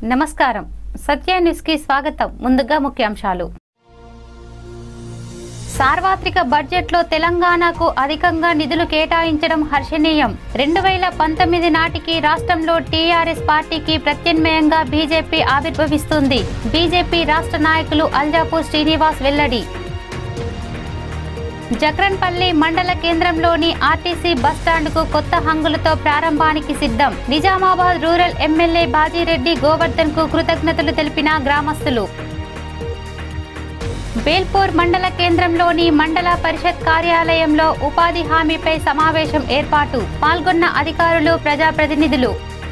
నమస్కారం సత్య న్యూస్ కి స్వాగతం ముందుగా ముఖ్యాంశాలు సార్వత్రిక బడ్జెట్లో తెలంగాణకు అధికంగా నిధులు కేటాయించడం హర్షణీయం రెండు వేల పంతొమ్మిది నాటికి రాష్ట్రంలో టీఆర్ఎస్ పార్టీకి ప్రత్యామ్నాయంగా బీజేపీ ఆవిర్భవిస్తుంది బీజేపీ రాష్ట్ర నాయకులు అల్జాపూర్ శ్రీనివాస్ వెల్లడి జక్రన్పల్లి మండల కేంద్రంలోని ఆర్టీసీ బస్టాండ్కు కొత్త హంగులతో ప్రారంభానికి సిద్ధం నిజామాబాద్ రూరల్ ఎమ్మెల్యే బాజిరెడ్డి గోవర్ధన్ కు కృతజ్ఞతలు తెలిపిన గ్రామస్తులు బేల్పూర్ మండల కేంద్రంలోని మండల పరిషత్ కార్యాలయంలో ఉపాధి హామీపై సమావేశం ఏర్పాటు పాల్గొన్న అధికారులు ప్రజాప్రతినిధులు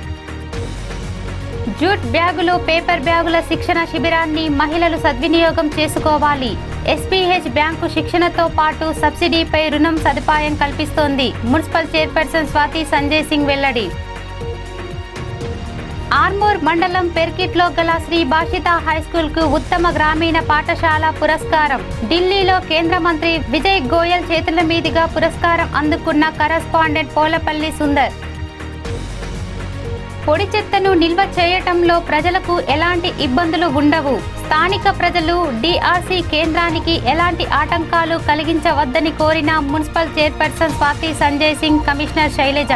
జూట్ బ్యాగులు పేపర్ బ్యాగుల శిక్షణ శిబిరాన్ని మహిళలు సద్వినియోగం చేసుకోవాలి ఎస్పీహెచ్ బ్యాంకు శిక్షణతో పాటు సబ్సిడీపై రుణం సదుపాయం కల్పిస్తోంది మున్సిపల్ చైర్పర్సన్ స్వాతి సంజయ్ సింగ్ వెల్లడి ఆర్మూర్ మండలం పెర్కిట్లో గల శ్రీ భాషిత హైస్కూల్ కు ఉత్తమ గ్రామీణ పాఠశాల పురస్కారం ఢిల్లీలో కేంద్ర మంత్రి విజయ్ గోయల్ చేతుల మీదుగా పురస్కారం అందుకున్న కరస్పాండెంట్ పోలపల్లి సుందర్ పొడి చెత్తను నిల్వ చేయటంలో ప్రజలకు ఎలాంటి ఇబ్బందులు ఉండవు స్థానిక ప్రజలు డిఆర్సీ కేంద్రానికి ఎలాంటి ఆటంకాలు కలిగించవద్దని కోరిన municipal chairperson Swathi Sanjay Singh commissioner Shailaja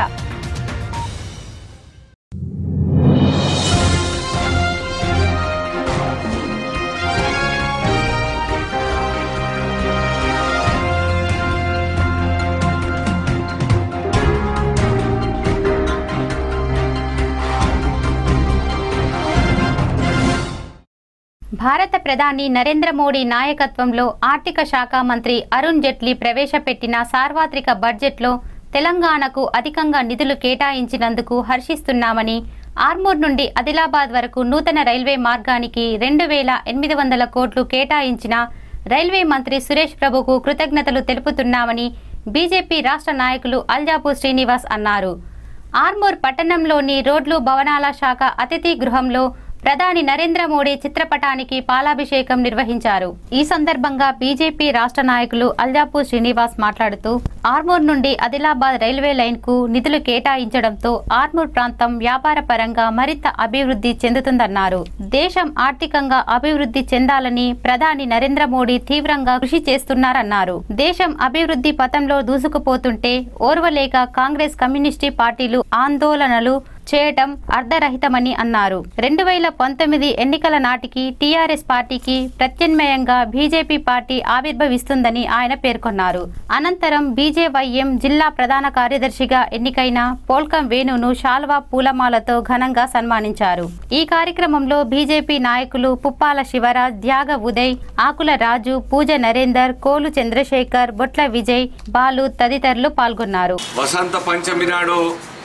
భారత ప్రధాని నరేంద్ర మోడీ నాయకత్వంలో ఆర్థిక శాఖ మంత్రి అరుణ్ జైట్లీ ప్రవేశపెట్టిన సార్వత్రిక బడ్జెట్లో తెలంగాణకు అధికంగా నిధులు కేటాయించినందుకు హర్షిస్తున్నామని ఆర్మూర్ నుండి ఆదిలాబాద్ వరకు నూతన రైల్వే మార్గానికి రెండు వేల ఎనిమిది వందల కోట్లు కేటాయించిన రైల్వే మంత్రి సురేష్ ప్రభుకు కృతజ్ఞతలు తెలుపుతున్నామని బీజేపీ రాష్ట్ర నాయకులు అల్జాపూర్ శ్రీనివాస్ అన్నారు ఆర్మూర్ పట్టణంలోని రోడ్లు భవనాల శాఖ అతిథి గృహంలో ప్రధాని నరేంద్ర మోడీ చిత్రపటానికి పాలాభిషేకం నిర్వహించారు ఈ సందర్భంగా బీజేపీ రాష్ట్ర నాయకులు అల్జాపూర్ శ్రీనివాస్ మాట్లాడుతూ ఆర్మూర్ నుండి ఆదిలాబాద్ రైల్వే లైన్ కు నిధులు కేటాయించడంతో ఆర్మూర్ ప్రాంతం వ్యాపార పరంగా మరింత అభివృద్ధి చెందుతుందన్నారు దేశం ఆర్థికంగా అభివృద్ధి చెందాలని ప్రధాని నరేంద్ర మోడీ తీవ్రంగా కృషి చేస్తున్నారన్నారు దేశం అభివృద్ధి పథంలో దూసుకుపోతుంటే ఓర్వలేక కాంగ్రెస్ కమ్యూనిస్టు పార్టీలు ఆందోళనలు చేయటం అర్ధరహితమని అన్నారు రెండు వేల పంతొమ్మిది ఎన్నికల నాటికి టీఆర్ఎస్ పార్టీకి ప్రత్యామ్నాయంగా బీజేపీ పార్టీ ఆవిర్భవిస్తుందని ఆయన పేర్కొన్నారు అనంతరం బీజేవైఎం జిల్లా ప్రధాన కార్యదర్శిగా ఎన్నికైన పోల్కం వేణును శాల్వా పూలమాలతో ఘనంగా సన్మానించారు ఈ కార్యక్రమంలో బీజేపీ నాయకులు పుప్పాల శివరాజ్ త్యాగ ఉదయ్ ఆకుల రాజు పూజ నరేందర్ కోలు చంద్రశేఖర్ బొట్ల విజయ్ బాలు తదితరులు పాల్గొన్నారు వసంత పంచమి నాడు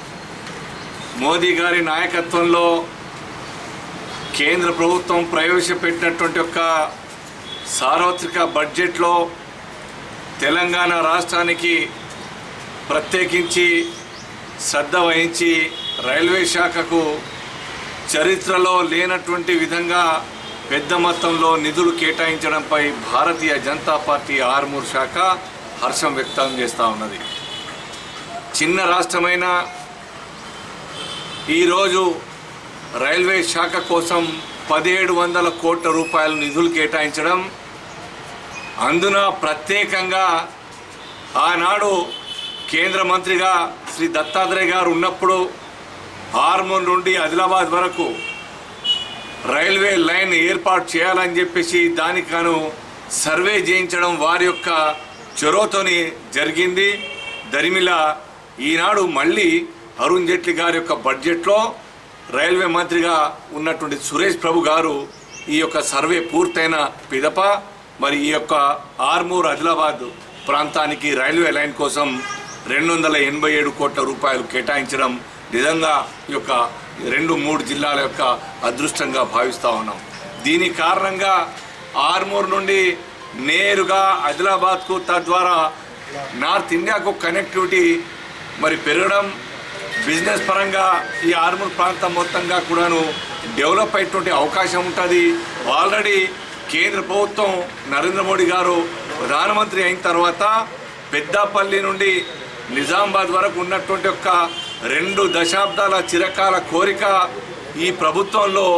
మోదీ గారి నాయకత్వంలో కేంద్ర ప్రభుత్వం ప్రవేశపెట్టినటువంటి ఒక సార్వత్రిక బడ్జెట్లో తెలంగాణ రాష్ట్రానికి ప్రత్యేకించి శ్రద్ధ వహించి రైల్వే శాఖకు చరిత్రలో లేనటువంటి విధంగా పెద్ద మొత్తంలో నిధులు కేటాయించడంపై భారతీయ జనతా పార్టీ ఆర్మూర్ శాఖ హర్షం వ్యక్తం చేస్తూ ఉన్నది చిన్న రాష్ట్రమైన ఈరోజు రైల్వే శాఖ కోసం పదిహేడు వందల కోట్ల రూపాయల నిధులు కేటాయించడం అందున ప్రత్యేకంగా ఆనాడు కేంద్ర మంత్రిగా శ్రీ దత్తాత్రేయ గారు ఉన్నప్పుడు ఆర్మూర్ నుండి ఆదిలాబాద్ వరకు రైల్వే లైన్ ఏర్పాటు చేయాలని చెప్పేసి దానికి గాను సర్వే చేయించడం వారి యొక్క చొరవతోని జరిగింది దరిమిల ఈనాడు మళ్ళీ అరుణ్ జైట్లీ గారి యొక్క బడ్జెట్లో రైల్వే మంత్రిగా ఉన్నటువంటి సురేష్ ప్రభు గారు ఈ యొక్క సర్వే పూర్తయిన పిదప మరి ఈ యొక్క ఆర్మూర్ ఆదిలాబాద్ ప్రాంతానికి రైల్వే లైన్ కోసం రెండు వందల ఎనభై ఏడు కోట్ల రూపాయలు కేటాయించడం నిజంగా ఈ యొక్క రెండు మూడు జిల్లాల యొక్క అదృష్టంగా భావిస్తూ ఉన్నాం దీని కారణంగా ఆర్మూర్ నుండి నేరుగా ఆదిలాబాద్కు తద్వారా నార్త్ ఇండియాకు కనెక్టివిటీ మరి పెరగడం బిజినెస్ పరంగా ఈ ఆర్మూర్ ప్రాంతం మొత్తంగా కూడాను డెవలప్ అయ్యేటువంటి అవకాశం ఉంటుంది ఆల్రెడీ కేంద్ర ప్రభుత్వం నరేంద్ర మోడీ గారు ప్రధానమంత్రి అయిన తర్వాత పెద్దపల్లి నుండి నిజామాబాద్ వరకు ఉన్నటువంటి ఒక రెండు దశాబ్దాల చిరకాల కోరిక ఈ ప్రభుత్వంలో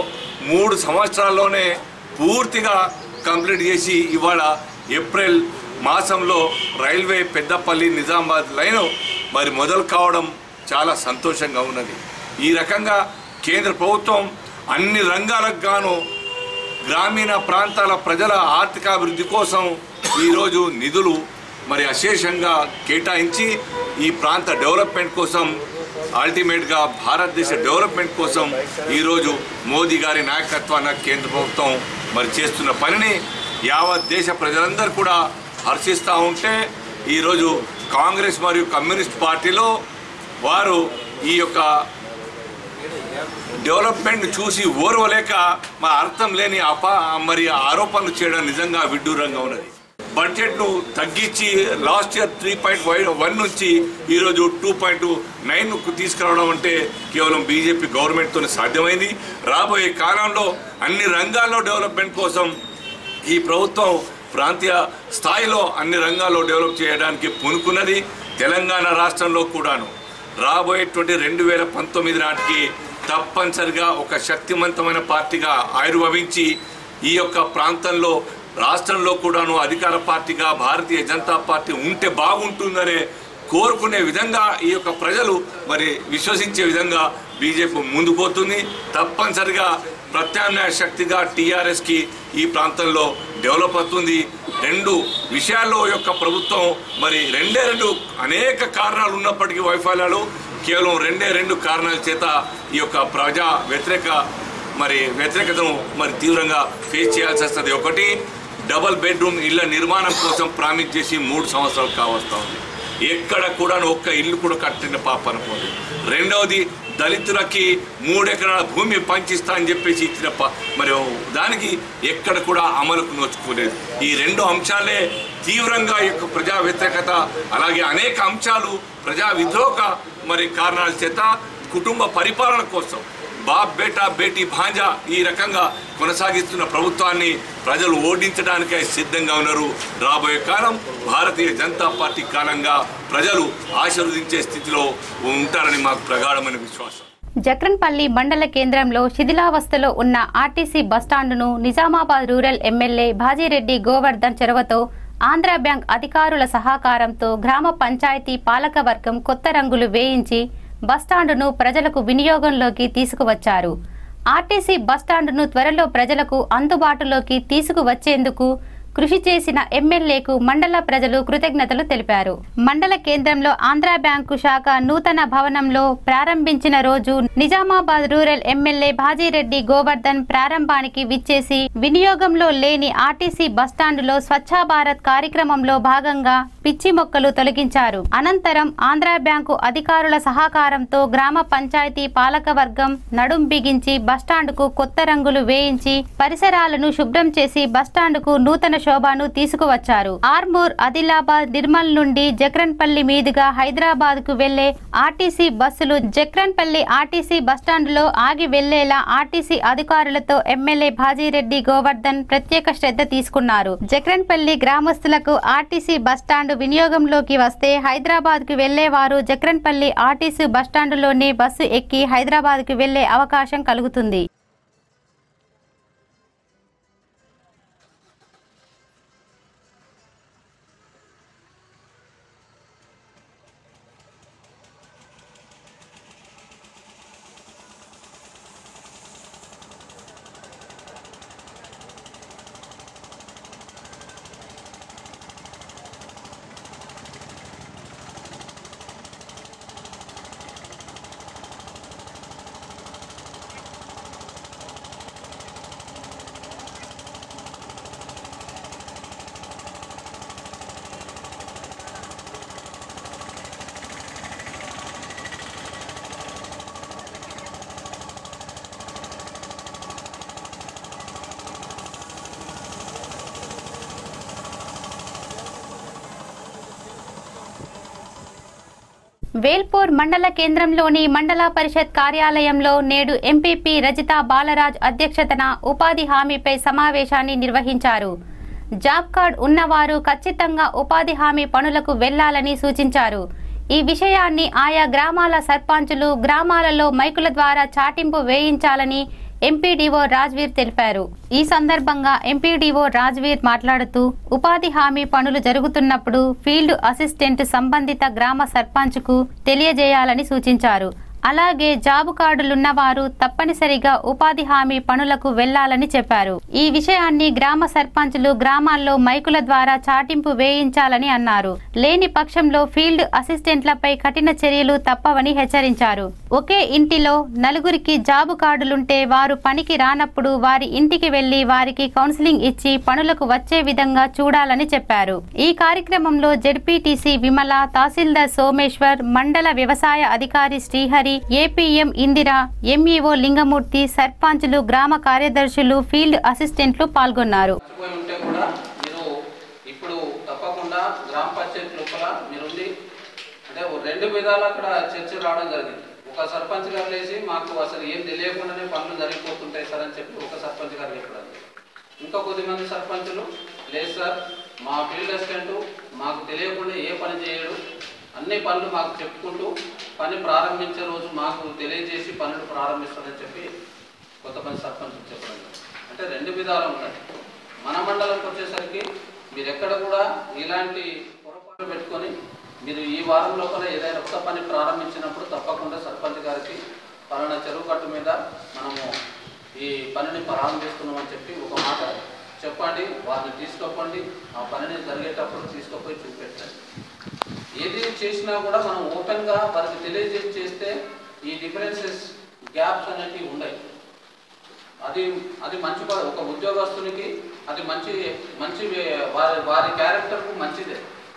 మూడు సంవత్సరాల్లోనే పూర్తిగా కంప్లీట్ చేసి ఇవాళ ఏప్రిల్ మాసంలో రైల్వే పెద్దపల్లి నిజామాబాద్ లైన్ మరి మొదలు కావడం చాలా సంతోషంగా ఉన్నది ఈ రకంగా కేంద్ర ప్రభుత్వం అన్ని రంగాలకు గాను గ్రామీణ ప్రాంతాల ప్రజల ఆర్థికాభివృద్ధి కోసం ఈరోజు నిధులు మరి అశేషంగా కేటాయించి ఈ ప్రాంత డెవలప్మెంట్ కోసం అల్టిమేట్గా భారతదేశ డెవలప్మెంట్ కోసం ఈరోజు మోదీ గారి నాయకత్వాన కేంద్ర ప్రభుత్వం మరి చేస్తున్న పనిని యావత్ దేశ ప్రజలందరూ కూడా హర్షిస్తూ ఉంటే ఈరోజు కాంగ్రెస్ మరియు కమ్యూనిస్ట్ పార్టీలో వారు ఈ యొక్క డెవలప్మెంట్ చూసి ఓర్వలేక మా అర్థం లేని అపా మరి ఆరోపణలు చేయడం నిజంగా విడ్డూరంగా ఉన్నది బడ్జెట్ను తగ్గించి last year three point one నుంచి ఈరోజు టూ పాయింట్ నైన్కు తీసుకురావడం అంటే కేవలం బీజేపీ గవర్నమెంట్తో సాధ్యమైంది రాబోయే కాలంలో అన్ని రంగాల్లో డెవలప్మెంట్ కోసం ఈ ప్రభుత్వం ప్రాంతీయ స్థాయిలో అన్ని రంగాల్లో డెవలప్ చేయడానికి పూనుకున్నది తెలంగాణ రాష్ట్రంలో కూడాను రాబోయేటువంటి రెండు వేల పంతొమ్మిది నాటికి తప్పనిసరిగా ఒక శక్తివంతమైన పార్టీగా ఆవిర్భవించి ఈ యొక్క ప్రాంతంలో రాష్ట్రంలో కూడాను అధికార పార్టీగా భారతీయ జనతా పార్టీ ఉంటే బాగుంటుందనే కోరుకునే విధంగా ఈ యొక్క ప్రజలు మరి విశ్వసించే విధంగా బీజేపీ ముందుకు పోతుంది తప్పనిసరిగా ప్రత్యామ్నాయ శక్తిగా టీఆర్ఎస్కి ఈ ప్రాంతంలో డెవలప్ అవుతుంది రెండు విషయాల్లో యొక్క ప్రభుత్వం మరి రెండే రెండు అనేక కారణాలు ఉన్నప్పటికీ వైఫల్యాలు కేవలం రెండే రెండు కారణాల చేత ఈ యొక్క ప్రజా వ్యతిరేక మరి వ్యతిరేకతను మరి తీవ్రంగా ఫేస్ చేయాల్సి వస్తుంది ఒకటి డబల్ బెడ్రూమ్ ఇళ్ల నిర్మాణం కోసం ప్రామిస్ చేసి మూడు సంవత్సరాలు కావస్తా ఉంది ఎక్కడ కూడా ఒక్క ఇల్లు కూడా కట్టిన పాప అనుకోలేదు రెండవది దళితులకి మూడెకరాల భూమి పంచిస్తా అని చెప్పేసి ఇచ్చిన ప- మరి దానికి ఎక్కడ కూడా అమలుకు నోచుకోలేదు ఈ రెండు అంశాలే తీవ్రంగా ఈ యొక్క ప్రజా వ్యతిరేకత అలాగే అనేక అంశాలు ప్రజా విద్రోహ మరి కారణాల చేత కుటుంబ పరిపాలన కోసం బాబ్ బేటా బేటీ భాంజా ఈ రకంగా కొనసాగిస్తున్న ప్రభుత్వాన్ని ప్రజలు ఓడించడానికే సిద్ధంగా ఉన్నారు రాబోయే కాలం భారతీయ జనతా పార్టీ కాలంగా ప్రజలు ఆశీర్వదించే స్థితిలో ఉంటారని మాకు ప్రగాఢమైన విశ్వాసం జక్రన్పల్లి మండల కేంద్రంలో శిథిలావస్థలో ఉన్న ఆర్టీసీ బస్టాండును నిజామాబాద్ రూరల్ ఎమ్మెల్యే భాజీరెడ్డి గోవర్ధన్ చొరవతో ఆంధ్ర బ్యాంక్ అధికారుల సహకారంతో గ్రామ పంచాయతీ పాలకవర్గం కొత్త రంగులు వేయించి బస్టాండును ప్రజలకు వినియోగంలోకి తీసుకువచ్చారు ఆర్టీసీ బస్టాండును త్వరలో ప్రజలకు అందుబాటులోకి తీసుకువచ్చేందుకు కృషి చేసిన ఎమ్మెల్యేకు మండల ప్రజలు కృతజ్ఞతలు తెలిపారు మండల కేంద్రంలో ఆంధ్ర బ్యాంకు శాఖ నూతన భవనంలో ప్రారంభించిన రోజు నిజామాబాద్ రూరల్ ఎమ్మెల్యే భాజీరెడ్డి గోవర్ధన్ ప్రారంభానికి విచ్చేసి వినియోగంలో లేని ఆర్టీసీ బస్టాండులో స్వచ్ఛ భారత్ కార్యక్రమంలో భాగంగా పిచ్చి మొక్కలు తొలగించారు అనంతరం ఆంధ్ర బ్యాంకు అధికారుల సహకారంతో గ్రామ పంచాయతీ పాలకవర్గం నడుం బిగించి బస్టాండుకు కొత్త రంగులు వేయించి పరిసరాలను శుభ్రం చేసి బస్టాండుకు నూతన శోభను తీసుకువచ్చారు ఆర్మూర్ ఆదిలాబాద్ నిర్మల్ నుండి జక్రన్పల్లి మీదుగా హైదరాబాద్ కు వెళ్లే ఆర్టీసీ బస్సులు జక్రన్పల్లి ఆర్టీసీ బస్టాండులో ఆగి వెళ్లేలా ఆర్టీసీ అధికారులతో ఎమ్మెల్యే భాజీరెడ్డి గోవర్ధన్ ప్రత్యేక శ్రద్ధ తీసుకున్నారు జక్రన్పల్లి గ్రామస్తులకు ఆర్టీసీ బస్టాండు వినియోగంలోకి వస్తే హైదరాబాద్ కు వెళ్లేవారు జక్రన్పల్లి ఆర్టీసీ బస్టాండులోనే బస్సు ఎక్కి హైదరాబాద్ కు వెళ్లే అవకాశం కలుగుతుంది వేల్పూర్ మండల కేంద్రంలోని మండల పరిషత్ కార్యాలయంలో నేడు ఎంపీపీ రజిత బాలరాజ్ అధ్యక్షతన ఉపాధి హామీపై సమావేశాన్ని నిర్వహించారు జాబ్ కార్డ్ ఉన్నవారు ఖచ్చితంగా ఉపాధి హామీ పనులకు వెళ్లాలని సూచించారు ఈ విషయాన్ని ఆయా గ్రామాల సర్పంచులు గ్రామాలలో మైకుల ద్వారా చాటింపు వేయించాలని ఎంపీడీఓ రాజ్వీర్ తెలిపారు ఈ సందర్భంగా ఎంపీడీఓ రాజ్వీర్ మాట్లాడుతూ ఉపాధి హామీ పనులు జరుగుతున్నప్పుడు ఫీల్డ్ అసిస్టెంట్ సంబంధిత గ్రామ సర్పంచ్కు తెలియజేయాలని సూచించారు అలాగే జాబు కార్డులున్నవారు తప్పనిసరిగా ఉపాధి హామీ పనులకు వెళ్లాలని చెప్పారు ఈ విషయాన్ని గ్రామ సర్పంచులు గ్రామాల్లో మైకుల ద్వారా చాటింపు వేయించాలని అన్నారు లేని పక్షంలో ఫీల్డ్ అసిస్టెంట్లపై కఠిన చర్యలు తప్పవని హెచ్చరించారు ఒకే ఇంటిలో నలుగురికి జాబు కార్డులుంటే వారు పనికి రానప్పుడు వారి ఇంటికి వెళ్లి వారికి కౌన్సిలింగ్ ఇచ్చి పనులకు వచ్చే విధంగా చూడాలని చెప్పారు ఈ కార్యక్రమంలో జెడ్పీటీసీ విమల తహసీల్దార్ సోమేశ్వర్ మండల వ్యవసాయ అధికారి శ్రీహరి ఏపీఎం ఇందిర ఎంఈఓ లింగమూర్తి సర్పంచులు గ్రామ కార్యదర్శులు ఫీల్డ్ అసిస్టెంట్లు పాల్గొన్నారు మర్చిపోయి ఉంటే కూడా మీరు ఇప్పుడు తప్పకుండా గ్రామ పంచాయతీ లోపల మీరుండి అంటే ఓ రెండు విధాలు అక్కడ చర్చ రావడం జరిగింది ఒక సర్పంచ్ గారు లేచి మాకు అసలు ఏం తెలియకుండానే పనులు జరిగిపోతుంటాయి సార్ అని చెప్పి ఒక సర్పంచ్ గారు చెప్పడం ఇంకా కొద్దిమంది సర్పంచులు లేదు సార్ మా ఫీల్డ్ అసిస్టెంట్ మాకు తెలియకుండా ఏ పని చేయడు అన్ని పనులు మాకు చెప్పుకుంటూ పని ప్రారంభించే రోజు మాకు తెలియజేసి పనులు ప్రారంభిస్తాడని చెప్పి కొంతమంది సర్పంచులు చెప్పడం జరిగింది. అంటే రెండు విధాలు ఉంటాయి మన మండలంకి వచ్చేసరికి మీరు ఎక్కడ కూడా ఇలాంటి పొరపాట్లు పెట్టుకొని మీరు ఈ వారం లోపల ఏదైనా కొత్త పని ప్రారంభించినప్పుడు తప్పకుండా సర్పంచ్ గారికి పలానా చెరువు కట్టు మీద మనము ఈ పనిని ప్రారంభిస్తున్నామని చెప్పి ఒక మాట చెప్పండి వారిని తీసుకోపండి ఆ పనిని జరిగేటప్పుడు తీసుకుపోయి చూపెట్టండి ఏది చేసినా కూడా మనం ఓపెన్గా వారికి తెలియజేసి చేస్తే ఈ డిఫరెన్సెస్ గ్యాప్స్ అనేటివి ఉన్నాయి అది అది మంచి ప- ఒక ఉద్యోగస్తునికి అది మంచి మంచి వే- వారి వారి క్యారెక్టర్కు మంచిదే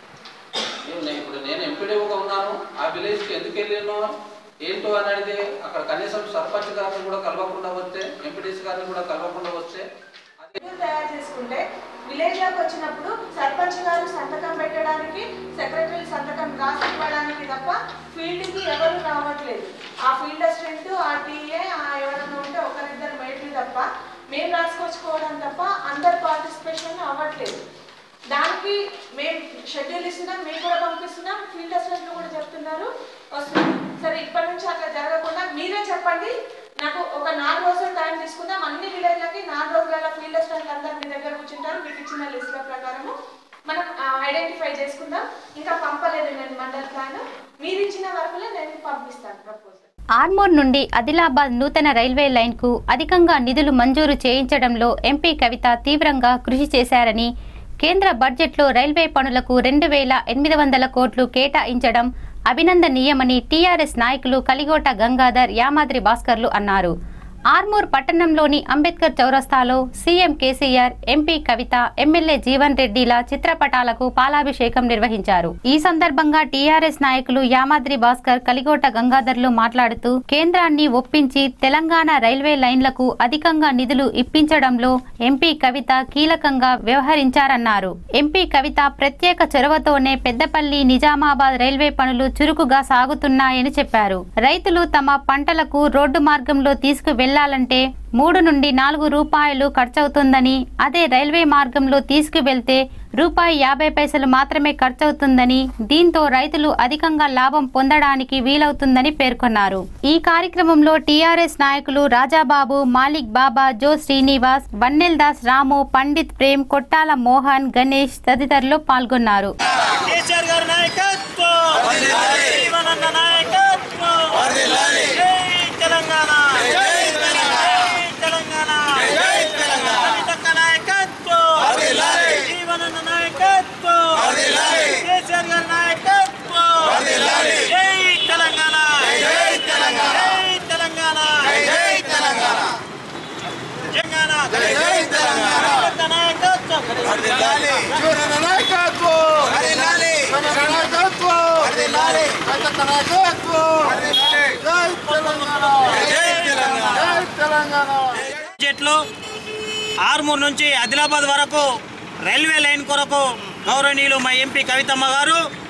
ఏం నే- ఇప్పుడు నేను ఎంపీడీఓగా ఉన్నాను ఆ విలేజ్కి ఎందుకు వెళ్ళానో ఏంటో అని అడిగితే అక్కడ కనీసం సర్పంచ్ గారిని కూడా కలవకుండా వస్తే ఎంపీడీసీ గారిని కూడా కలవకుండా వస్తే అది షెడ్యూల్ తయారు చేసుకుంటే విలేజ్ లోకి వచ్చినప్పుడు సర్పంచ్ గారు సంతకం పెట్టడానికి సెక్రటరీ సంతకం రాసి ఇవ్వడానికి తప్ప ఫీల్డ్ కి ఎవరు రావట్లేదు ఆ ఫీల్డ్ అసిస్టెంట్ ఆ టీఏ ఆ ఎవరైనా ఉంటే ఒకరిద్దరు మేట్లు తప్ప మేము రాసుకొచ్చుకోవడం తప్ప అందరు పార్టిసిపేషన్ అవ్వట్లేదు దానికి మేము షెడ్యూల్ ఇస్తున్నాం మేము కూడా పంపిస్తున్నాం ఫీల్డ్ అసిస్టెంట్లు కూడా చెప్తున్నారు వస్తున్నాం సరే ఇప్పటి నుంచి అట్లా జరగకుండా మీరే చెప్పండి నాకు ఒక నాలుగు రోజులు టైం తీసుకుందాం అన్ని విలేజ్లకి నాలుగు రోజుల ఫీల్డ్ అసిస్టెంట్లు అందరు మీ దగ్గర కూర్చుంటారు మీకు ఇచ్చిన లిస్టుల ప్రకారము మనం ఐడెంటిఫై చేసుకుందాం ఇంకా పంపలేదు నేను మండల ప్లాన్ మీరు ఇచ్చిన వరకులే నేను పంపిస్తాను ప్రపోజల్ ఆర్మూర్ నుండి ఆదిలాబాద్ నూతన రైల్వే లైన్కు అధికంగా నిధులు మంజూరు చేయించడంలో ఎంపీ కవిత తీవ్రంగా కృషి చేశారని కేంద్ర బడ్జెట్లో రైల్వే పనులకు రెండు వేల ఎనిమిది వందల కోట్లు కేటాయించడం అభినందనీయమని టీఆర్ఎస్ నాయకులు కలిగోట గంగాధర్ యామాద్రి భాస్కర్లు అన్నారు ఆర్మూర్ పట్టణంలోని అంబేద్కర్ చౌరస్తాలో CM KCR MP Kavitha MLA Jeevan రెడ్డిల చిత్రపటాలకు పాలాభిషేకం నిర్వహించారు ఈ సందర్భంగా టీఆర్ఎస్ నాయకులు యామాద్రి భాస్కర్ కలిగోట గంగాధర్లు మాట్లాడుతూ కేంద్రాన్ని ఒప్పించి తెలంగాణ రైల్వే లైన్లకు అధికంగా నిధులు ఇప్పించడంలో ఎంపీ కవిత కీలకంగా వ్యవహరించారన్నారు ఎంపీ కవిత ప్రత్యేక చొరవతోనే పెద్దపల్లి నిజామాబాద్ రైల్వే పనులు చురుకుగా సాగుతున్నాయని చెప్పారు రైతులు తమ పంటలకు రోడ్డు మార్గంలో తీసుకు వెళ్లాలంటే మూడు నుండి నాలుగు రూపాయలు ఖర్చవుతుందని అదే రైల్వే మార్గంలో తీసుకువెళ్తే రూపాయి యాభై పైసలు మాత్రమే ఖర్చవుతుందని దీంతో రైతులు అధికంగా లాభం పొందడానికి వీలవుతుందని పేర్కొన్నారు ఈ కార్యక్రమంలో టీఆర్ఎస్ నాయకులు రాజాబాబు మాలిక్ బాబా జో శ్రీనివాస్ వన్నెల్ దాస్ రాము పండిత్ ప్రేమ్ కొట్టాల మోహన్ గణేష్ తదితరులు పాల్గొన్నారు కేసీఆర్ గారి నాయకత్వం జీవనన్న నాయకత్వం జై తెలంగాణ జై తెలంగాణ జై తెలంగాణ కవితక్క నాయకత్వం జీవనన్న నాయకత్వం కేసీఆర్ గారి నాయకత్వం జై తెలంగాణ జై తెలంగాణ జై తెలంగాణ జై తెలంగాణ తెలంగాణ జై తెలంగాణ నాయకత్వం బడ్జెట్లో ఆర్మూర్ నుంచి ఆదిలాబాద్ వరకు రైల్వే లైన్ కొరకు గౌరవనీయులు మా ఎంపీ కవితమ్మ గారు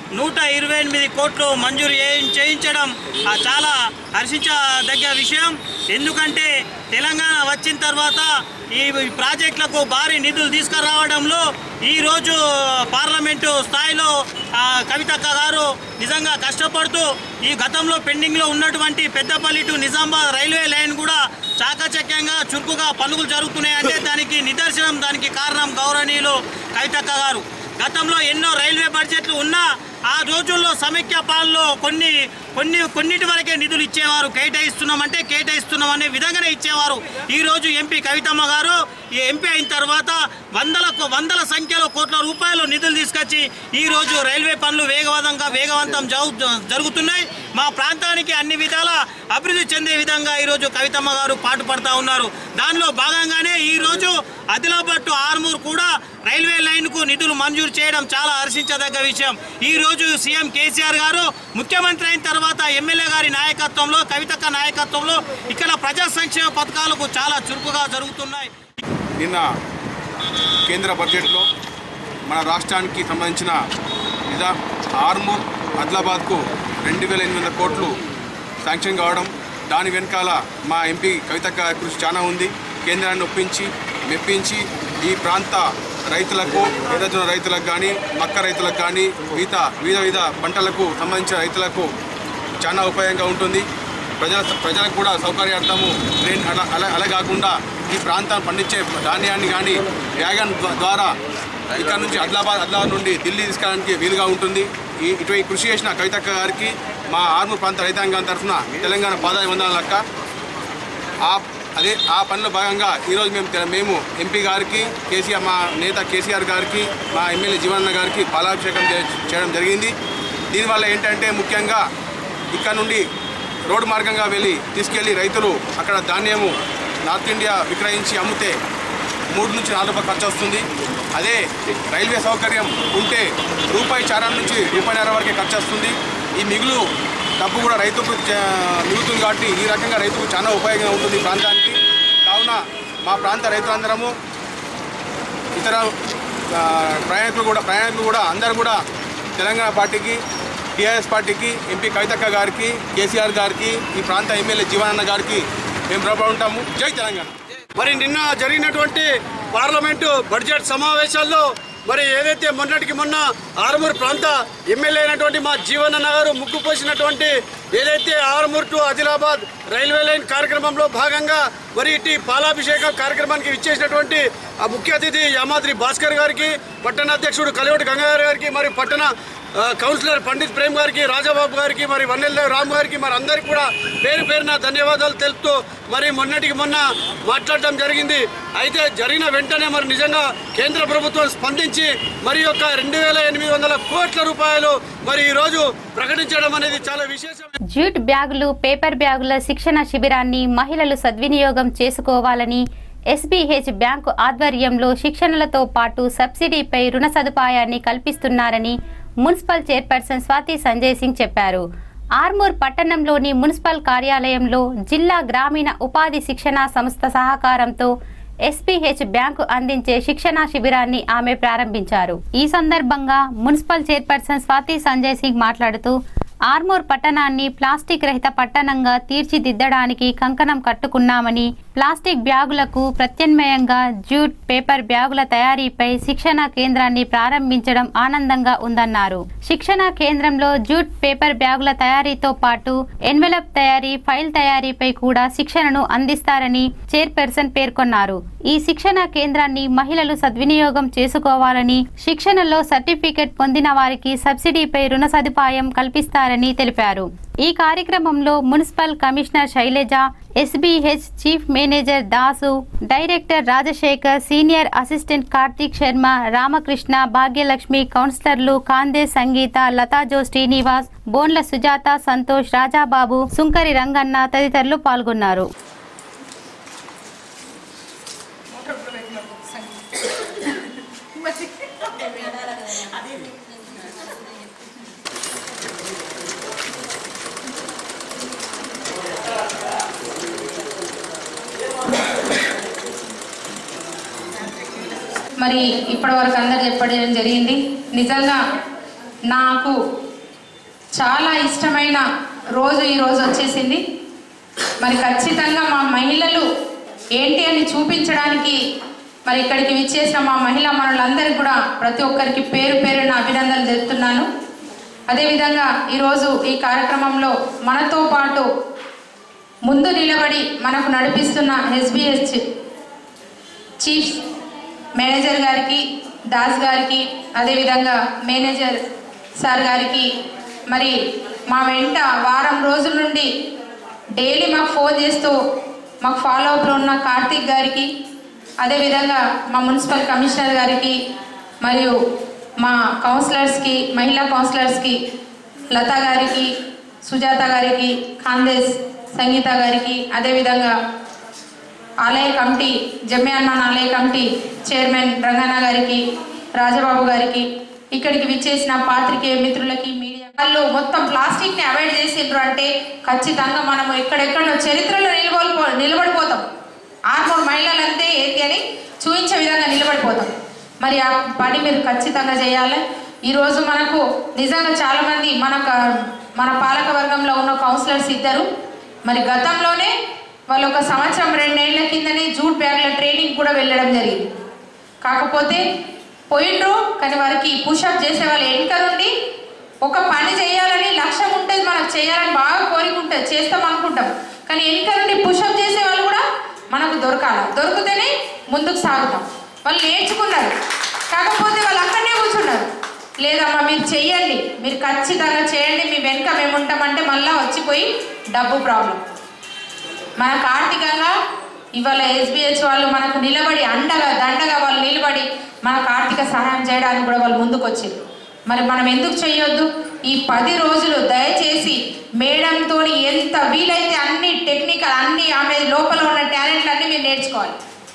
నూట ఇరవై ఎనిమిది కోట్లు మంజూరు చేయి- చేయించడం ఆ, చాలా హర్షించదగ్గ విషయం ఎందుకంటే తెలంగాణ వచ్చిన తర్వాత ఈ ఈ ప్రాజెక్టులకు భారీ నిధులు తీసుకురావడంలో ఈరోజు పార్లమెంటు స్థాయిలో ఆ, కవితక్క గారు నిజంగా కష్టపడుతూ ఈ గతంలో పెండింగ్లో ఉన్నటువంటి Peddapalli to Nizamabad railway line కూడా చాకచక్యంగా చురుకుగా పనులు జరుగుతున్నాయంటే దానికి నిదర్శనం దానికి కారణం గౌరవనీయులు కవితక్క గారు గతంలో ఎన్నో రైల్వే బడ్జెట్లు ఉన్నా ఆ రోజుల్లో సమైక్య పాలనలో కొన్ని కొన్ని కొన్నిటి వరకే నిధులు ఇచ్చేవారు కేటాయిస్తున్నామంటే కేటాయిస్తున్నాం అనే విధంగానే ఇచ్చేవారు ఈ రోజు ఎంపీ కవితమ్మ గారు ఈ ఎంపీ అయిన తర్వాత వందల వందల సంఖ్యలో కోట్ల రూపాయలు నిధులు తీసుకొచ్చి ఈ రోజు రైల్వే పనులు వేగవంతంగా వేగవంతం జరుగు- జరుగుతున్నాయి మా ప్రాంతానికి అన్ని విధాల అభివృద్ధి చెందే విధంగా ఈరోజు కవితమ్మ గారు పాటుపడతా ఉన్నారు దానిలో భాగంగానే ఈరోజు ఆదిలాబాద్ టు ఆర్మూర్ కూడా రైల్వే లైన్కు నిధులు మంజూరు చేయడం చాలా హర్షించదగ్గ విషయం ఈ రోజు సీఎం కేసీఆర్ గారు ముఖ్యమంత్రి అయిన తర్వాత ఎమ్మెల్యే గారి నాయకత్వంలో కవితక్క నాయకత్వంలో ఇక్కడ ప్రజా సంక్షేమ పథకాలకు చాలా చురుకుగా జరుగుతున్నాయి నిన్న కేంద్ర బడ్జెట్లో మన రాష్ట్రానికి సంబంధించిన నిజా ఆర్మూర్ ఆదిలాబాద్కు రెండు వేల ఎనిమిది వందల కోట్లు శాంక్షన్ కావడం దాని వెనకాల మా ఎంపీ కవితక్క కృషి చాలా ఉంది కేంద్రాన్ని ఒప్పించి మెప్పించి ఈ ప్రాంత రైతులకు ఎర్రజొన్న రైతులకు కానీ మక్క రైతులకు కానీ మిగతా వివిధ వివిధ పంటలకు సంబంధించిన రైతులకు చాలా ఉపయోగంగా ఉంటుంది ప్రజల ప్రజలకు కూడా సౌకర్యార్థము ట్రైన్ అలా అలా అలా కాకుండా ఈ ప్రాంతాన్ని పండించే ధాన్యాన్ని కానీ వ్యాగన్ ద్వా- ద్వారా ఇక్కడ నుంచి ఆదిలాబాద్ ఆదిలాబాద్ నుండి ఢిల్లీ తీసుకెళ్ళడానికి వీలుగా ఉంటుంది ఈ ఇటువంటి కృషి చేసిన కవితక్క గారికి మా ఆర్మూర్ ప్రాంత రైతాంగం తరఫున తెలంగాణ పాదాయ వందనాల లెక్క ఆ అదే ఆ పనిలో భాగంగా ఈరోజు మేము తెల- మేము ఎంపీ గారికి కేసీఆర్ మా నేత కేసీఆర్ గారికి మా ఎమ్మెల్యే జీవనన్న గారికి పాలాభిషేకం చే- చేయడం జరిగింది దీనివల్ల ఏంటంటే ముఖ్యంగా ఇక్కడ నుండి రోడ్డు మార్గంగా వెళ్ళి తీసుకెళ్ళి రైతులు అక్కడ ధాన్యము నార్త్ ఇండియా విక్రయించి అమ్మితే మూడు నుంచి నాలుగు రూపాయలు ఖర్చు వస్తుంది అదే రైల్వే సౌకర్యం ఉంటే రూపాయి చారం నుంచి రూపాయిన్నర వరకే ఖర్చు వస్తుంది ఈ మిగులు డబ్బు కూడా రైతుకు చ- మిగులుతుంది కాబట్టి ఈ రకంగా రైతుకు చాలా ఉపయోగంగా ఉంటుంది ఈ ప్రాంతానికి కావున మా ప్రాంత రైతులందరము ఇతర ఆ, ప్రయాణికులు కూడా ప్రయాణికులు కూడా అందరూ కూడా తెలంగాణ పార్టీకి టీఆర్ఎస్ పార్టీకి ఎంపీ కవితక్క గారికి కేసీఆర్ గారికి ఈ ప్రాంత ఎమ్మెల్యే జీవనన్న గారికి మేము రుణపడి ఉంటాము జై తెలంగాణ మరి నిన్న జరిగినటువంటి పార్లమెంటు బడ్జెట్ సమావేశాల్లో మరి ఏదైతే మొన్నటికి మొన్న ఆరుమూరు ప్రాంత ఎమ్మెల్యే అయినటువంటి మా జీవనన్న గారు ముగ్గు పోసినటువంటి ఏదైతే Armoor to Adilabad railway line కార్యక్రమంలో భాగంగా మరి ఇటు పాలాభిషేకం కార్యక్రమానికి ఇచ్చేసినటువంటి ఆ ముఖ్య అతిథి యామాద్రి భాస్కర్ గారికి పట్టణ అధ్యక్షుడు కలివటి గంగాధర్ గారికి మరి పట్టణ ఆ, కౌన్సిలర్ పండిత్ ప్రేమ్ గారికి రాజాబాబు గారికి మరి వన్నెల్ల రామ్ గారికి మరి అందరికి కూడా పేరు పేరున ధన్యవాదాలు తెలుపుతూ మరి మొన్నటికి మొన్న మాట్లాడటం జరిగింది అయితే జరిగిన వెంటనే మరి నిజంగా కేంద్ర ప్రభుత్వం స్పందించి మరి యొక్క రెండు వేల ఎనిమిది వందల కోట్ల రూపాయలు మరి ఈరోజు ప్రకటించడం అనేది చాలా విశేషం జూట్ బ్యాగులు పేపర్ బ్యాగుల శిక్షణ శిబిరాన్ని మహిళలు సద్వినియోగం చేసుకోవాలని ఎస్బీహెచ్ బ్యాంకు ఆధ్వర్యంలో శిక్షణలతో పాటు సబ్సిడీపై రుణ సదుపాయాన్ని కల్పిస్తున్నారని మున్సిపల్ చైర్పర్సన్ స్వాతి సంజయ్ సింగ్ చెప్పారు ఆర్మూర్ పట్టణంలోని మున్సిపల్ కార్యాలయంలో జిల్లా గ్రామీణ ఉపాధి శిక్షణ సంస్థ సహకారంతో ఎస్పీహెచ్ బ్యాంకు అందించే శిక్షణా శిబిరాన్ని ఆమె ప్రారంభించారు ఈ సందర్భంగా మున్సిపల్ చైర్పర్సన్ స్వాతి సంజయ్ సింగ్ మాట్లాడుతూ ఆర్మూర్ పట్టణాన్ని ప్లాస్టిక్ రహిత పట్టణంగా తీర్చిదిద్దడానికి కంకణం కట్టుకున్నామని ప్లాస్టిక్ బ్యాగులకు ప్రత్యామ్నాయంగా జూట్ పేపర్ బ్యాగుల తయారీపై శిక్షణ కేంద్రాన్ని ప్రారంభించడం ఆనందంగా ఉందన్నారు శిక్షణ కేంద్రంలో జూట్ పేపర్ బ్యాగుల తయారీతో పాటు ఎన్వెలప్ తయారీ ఫైల్ తయారీపై కూడా శిక్షణను అందిస్తారని చైర్పర్సన్ పేర్కొన్నారు ఈ శిక్షణ కేంద్రాన్ని మహిళలు సద్వినియోగం చేసుకోవాలని శిక్షణలో సర్టిఫికెట్ పొందిన వారికి సబ్సిడీపై రుణ సదుపాయం కల్పిస్తారని తెలిపారు ఈ కార్యక్రమంలో municipal commissioner Shailaja SBH chief manager Dasu director Rajasekhar senior assistant Karthik Sharma Ramakrishna Bhagyalakshmi కౌన్సిలర్లు కాందే సంగీత లతాజో శ్రీనివాస్ బోన్ల సుజాత సంతోష్ రాజాబాబు సుంకరి రంగన్న తదితరులు పాల్గొన్నారు మరి ఇప్పటి వరకు అందరు చెప్పడం జరిగింది నిజంగా నాకు చాలా ఇష్టమైన రోజు ఈ రోజు వచ్చేసింది మరి ఖచ్చితంగా మా మహిళలు ఏంటి అని చూపించడానికి మరి ఇక్కడికి విచ్చేసిన మా మహిళా మనులందరికీ కూడా ప్రతి ఒక్కరికి పేరు పేరున అభినందనలు తెలుపుతున్నాను అదేవిధంగా ఈరోజు ఈ కార్యక్రమంలో మనతో పాటు ముందు నిలబడి మనకు నడిపిస్తున్న ఎస్బీఎస్ చీఫ్ మేనేజర్ గారికి దాస్ గారికి అదేవిధంగా మేనేజర్ సార్ గారికి మరి మా వెంట వారం రోజుల నుండి డైలీ మాకు ఫోన్ చేస్తూ మాకు ఫాలో అప్లో ఉన్న కార్తీక్ గారికి అదేవిధంగా మా మున్సిపల్ కమిషనర్ గారికి మరియు మా కౌన్సిలర్స్కి మహిళా కౌన్సిలర్స్కి లతా గారికి సుజాత గారికి ఖాందేశ్ సంగీత గారికి అదేవిధంగా ఆలయ కమిటీ జమ్యాన్మాన్ ఆలయ కమిటీ చైర్మన్ రంగన్న గారికి రాజబాబు గారికి ఇక్కడికి విచ్చేసిన పాత్రికేయ మిత్రులకి మీడియా వాళ్ళు మొత్తం ప్లాస్టిక్ ని అవాయిడ్ చేసిండ్రు అంటే ఖచ్చితంగా మనము ఎక్కడెక్కడో చరిత్రలో నిలబడిపో నిలబడిపోతాం ఆర్మూర్ మహిళలంతే ఏంటి అని చూపించే విధంగా నిలబడిపోతాం మరి ఆ పని మీరు ఖచ్చితంగా చేయాలి ఈరోజు మనకు నిజంగా చాలా మంది మన క- మన పాలక వర్గంలో ఉన్న కౌన్సిలర్స్ ఇద్దరు మరి గతంలోనే వాళ్ళు ఒక సంవత్సరం రెండేళ్ల కిందనే జూట్ బ్యాగ్ల ట్రైనింగ్ కూడా వెళ్ళడం జరిగింది కాకపోతే పోయిండ్రు కానీ వారికి పుషప్ చేసే వాళ్ళు వెనుక నుండి ఒక పని చేయాలని లక్ష్యం ఉంటుంది మనకు చేయాలని బాగా కోరిక ఉంటుంది చేస్తాం అనుకుంటాం కానీ వెనుక నుండి పుషప్ చేసే వాళ్ళు కూడా మనకు దొరకాలి దొరికితేనే ముందుకు సాగుతాం వాళ్ళు నేర్చుకున్నారు కాకపోతే వాళ్ళు అక్కడనే కూర్చున్నారు లేదమ్మా మీరు చెయ్యండి మీరు ఖచ్చితంగా చేయండి మీ వెనుక మేము ఉంటామంటే మళ్ళీ వచ్చిపోయి డబ్బు ప్రాబ్లం మనకు ఆర్థికంగా ఇవాళ ఎస్బీహెచ్ వాళ్ళు మనకు నిలబడి అండగా దండగా వాళ్ళు నిలబడి మనకు ఆర్థిక సహాయం చేయడానికి కూడా వాళ్ళు ముందుకు వచ్చారు మరి మనం ఎందుకు చేయొద్దు ఈ పది రోజులు దయచేసి మేడంతో ఎంత వీలైతే అన్ని టెక్నికల్ అన్ని ఆమె లోపల ఉన్న టాలెంట్లు అన్ని మీరు నేర్చుకోవాలి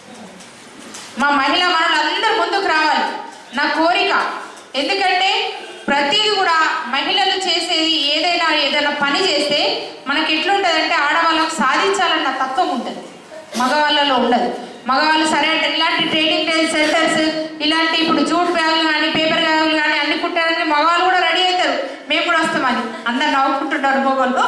మా మహిళా మనులందరూ ముందుకు రావాలి నా కోరిక ఎందుకంటే ప్రతిదీ కూడా మహిళలు చేసేది ఏదైనా ఏదైనా పని చేస్తే మనకి ఎట్లుంటుందంటే ఆడవాళ్ళకు సాధించాలన్న తత్వం ఉంటుంది మగవాళ్ళలో ఉండదు మగవాళ్ళు సరే అంటే ఇలాంటి ట్రైనింగ్ సెంటర్స్ ఇలాంటి ఇప్పుడు జూట్ బ్యాగులు కానీ పేపర్ బ్యాగులు కానీ అన్ని కుట్టారని మగవాళ్ళు కూడా రెడీ అవుతారు మేము కూడా వస్తామని అందరు నవ్వుకుంటుంటారు మగవాళ్ళు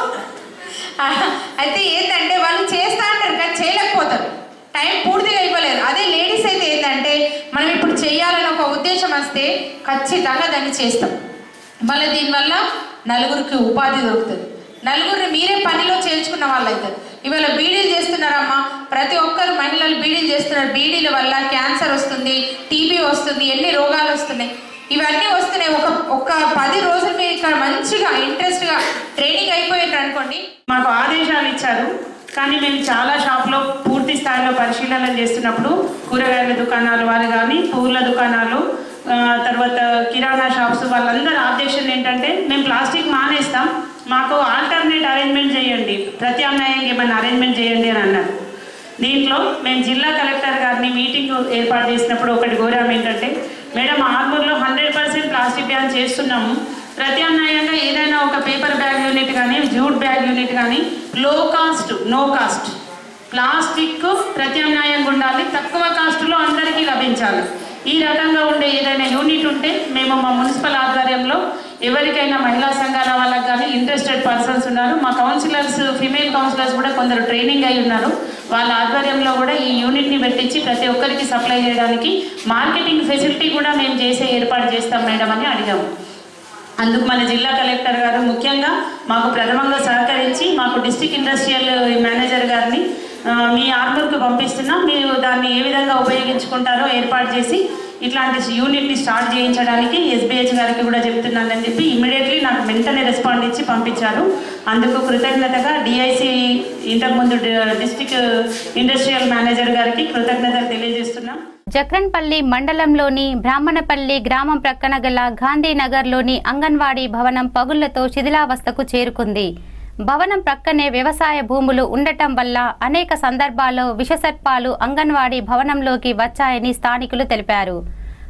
ఆ, అయితే ఏంటంటే వాళ్ళు చేస్తా అంటారు కానీ చేయలేకపోతారు టైం పూర్తిగా ఇవ్వలేరు అదే లేడీస్ అయితే ఏంటంటే మనం ఇప్పుడు చేయాలని ఒక ఉద్దేశం వస్తే ఖచ్చితంగా దాన్ని చేస్తాం మళ్ళీ దీనివల్ల నలుగురికి ఉపాధి దొరుకుతుంది నలుగురిని మీరే పనిలో చేర్చుకున్న వాళ్ళు అవుతారు ఇవాళ బీడీలు చేస్తున్నారమ్మా ప్రతి ఒక్కరు మహిళలు బీడీలు చేస్తున్నారు బీడీల వల్ల క్యాన్సర్ వస్తుంది టీబీ వస్తుంది ఎన్ని రోగాలు వస్తున్నాయి ఇవన్నీ వస్తున్నాయి ఒక ఒక పది రోజులు మీరు ఇక్కడ మంచిగా ఇంట్రెస్ట్గా ట్రైనింగ్ అయిపోయారు అనుకోండి మాకు ఆదేశాలు ఇచ్చారు కానీ మేము చాలా షాప్లో పూర్తి స్థాయిలో పరిశీలన చేస్తున్నప్పుడు కూరగాయల దుకాణాలు వాళ్ళు కానీ పూల దుకాణాలు ఆ, తర్వాత కిరాణా షాప్స్ వాళ్ళందరూ ఆబ్జెక్షన్ ఏంటంటే మేము ప్లాస్టిక్ మానేస్తాం మాకు ఆల్టర్నేట్ అరేంజ్మెంట్ చేయండి ప్రత్యామ్నాయంగా ఏమైనా అరేంజ్మెంట్ చేయండి అని అన్నారు దీంట్లో మేము జిల్లా కలెక్టర్ గారిని మీటింగ్ ఏర్పాటు చేసినప్పుడు ఒకటి కోరాము ఏంటంటే మేడం ఆర్మూర్లో హండ్రెడ్ పర్సెంట్ ప్లాస్టిక్ బ్యాన్ చేస్తున్నాము ప్రత్యామ్నాయంగా ఏదైనా ఒక పేపర్ బ్యాగ్ యూనిట్ కానీ జూట్ బ్యాగ్ యూనిట్ కానీ low cost no cost plastic ప్రత్యామ్నాయంగా ఉండాలి తక్కువ కాస్ట్లో అందరికీ లభించాలి ఈ రకంగా ఉండే ఏదైనా యూనిట్ ఉంటే మేము మా మున్సిపల్ ఆధ్వర్యంలో ఎవరికైనా మహిళా సంఘాల వాళ్ళకి కానీ ఇంట్రెస్టెడ్ పర్సన్స్ ఉన్నారు మా కౌన్సిలర్స్ ఫిమేల్ కౌన్సిలర్స్ కూడా కొందరు ట్రైనింగ్ అయి ఉన్నారు వాళ్ళ ఆధ్వర్యంలో కూడా ఈ యూనిట్ని పెట్టించి ప్రతి ఒక్కరికి సప్లై చేయడానికి మార్కెటింగ్ ఫెసిలిటీ కూడా మేము చేసే ఏర్పాటు చేస్తాం మేడం అని అడిగాము అందుకు మన జిల్లా కలెక్టర్ గారు ముఖ్యంగా మాకు ప్రథమంగా సహకరించి మాకు డిస్టిక్ ఇండస్ట్రియల్ మేనేజర్ గారిని ఆ, మీ ఆర్మూర్కి పంపిస్తున్నాం మీరు దాన్ని ఏ విధంగా ఉపయోగించుకుంటారో ఏర్పాటు చేసి ఇట్లాంటి యూనిట్ని స్టార్ట్ చేయించడానికి ఎస్బీహెచ్ గారికి కూడా చెప్తున్నానని చెప్పి ఇమీడియట్లీ నాకు వెంటనే రెస్పాండ్ ఇచ్చి పంపించారు అందుకు కృతజ్ఞతగా డిఐసి ఇంతకుముందు డిస్టిక్ ఇండస్ట్రియల్ మేనేజర్ గారికి కృతజ్ఞతలు తెలియజేస్తున్నాం జక్రన్పల్లి మండలంలోని బ్రాహ్మణపల్లి గ్రామం ప్రక్కన గల గాంధీనగర్లోని అంగన్వాడీ భవనం పగుళ్లతో శిథిలావస్థకు చేరుకుంది భవనం ప్రక్కనే వ్యవసాయ భూములు ఉండటం వల్ల అనేక సందర్భాల్లో విషసర్పాలు అంగన్వాడీ భవనంలోకి వచ్చాయని స్థానికులు తెలిపారు